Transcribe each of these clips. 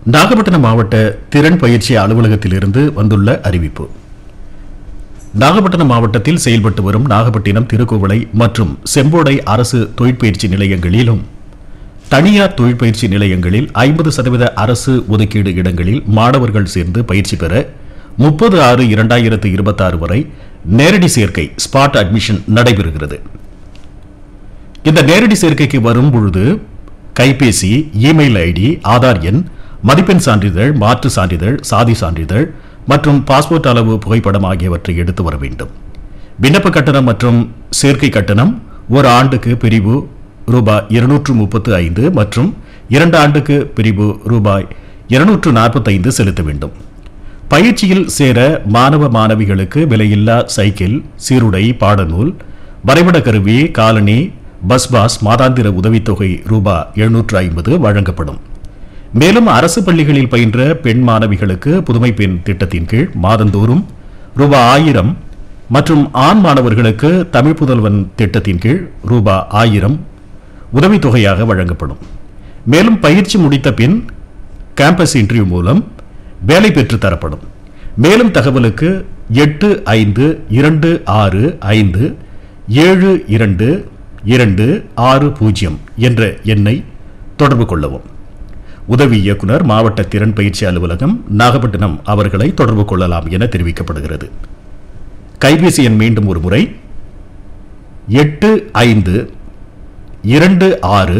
நாகப்பட்டினம் மாவட்ட திறன் பயிற்சி அலுவலகத்திலிருந்து வந்துள்ள அறிவிப்பு நாகப்பட்டினம் மாவட்டத்தில் செயல்பட்டு வரும் நாகப்பட்டினம் திருக்குவளை மற்றும் செம்போடை அரசு தொழிற்பயிற்சி நிலையங்களிலும் தனியார் தொழிற்பயிற்சி நிலையங்களில் ஐம்பது சதவீத அரசு ஒதுக்கீடு இடங்களில் மாணவர்கள் சேர்ந்து பயிற்சி பெற முப்பது ஆறு இரண்டாயிரத்து இருபத்தாறு வரை நேரடி சேர்க்கை ஸ்பாட் அட்மிஷன் நடைபெறுகிறது இந்த நேரடி சேர்க்கைக்கு வரும் பொழுது கைபேசி இமெயில் ஐடி ஆதார் எண் மதிப்பெண் சான்றிதழ் மாற்று சான்றிதழ் சாதி சான்றிதழ் மற்றும் பாஸ்போர்ட் அளவு புகைப்படம் ஆகியவற்றை எடுத்து வர வேண்டும் விண்ணப்ப கட்டணம் மற்றும் சேர்க்கை கட்டணம் ஒரு ஆண்டுக்கு பிரிவு ரூபாய் இருநூற்று முப்பத்து ஐந்து மற்றும் இரண்டு ஆண்டுக்கு பிரிவு ரூபாய் இருநூற்று நாற்பத்தைந்து செலுத்த வேண்டும் பயிற்சியில் சேர மாணவ மாணவிகளுக்கு விலையில்லா சைக்கிள் சீருடை பாடநூல் வரைபட கருவி காலனி பஸ் பாஸ் மாதாந்திர உதவித்தொகை ரூபா எழுநூற்று ஐம்பது வழங்கப்படும் மேலும் அரசு பள்ளிகளில் பயின்ற பெண் மாணவிகளுக்கு புதுமை பெண் திட்டத்தின் கீழ் மாதந்தோறும் ரூபா ஆயிரம் மற்றும் ஆண் மாணவர்களுக்கு தமிழ் புதல்வன் திட்டத்தின் கீழ் ரூபா ஆயிரம் உதவித்தொகையாக வழங்கப்படும் மேலும் பயிற்சி முடித்த பின் கேம்பஸ் இன்டர்வியூ மூலம் வேலை பெற்று தரப்படும் மேலும் தகவலுக்கு எட்டு ஐந்து இரண்டு ஆறு ஐந்து ஏழு இரண்டு இரண்டு ஆறு பூஜ்ஜியம் என்ற எண்ணை தொடர்பு கொள்ளவும் உதவி இயக்குனர் மாவட்ட திறன் பயிற்சி அலுவலகம் நாகப்பட்டினம் அவர்களை தொடர்பு கொள்ளலாம் என தெரிவிக்கப்படுகிறது கைபேசி எண் மீண்டும் ஒரு முறை எட்டு ஐந்து இரண்டு ஆறு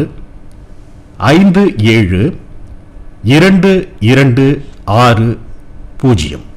ஐந்து ஏழு இரண்டு இரண்டு ஆறு பூஜ்ஜியம்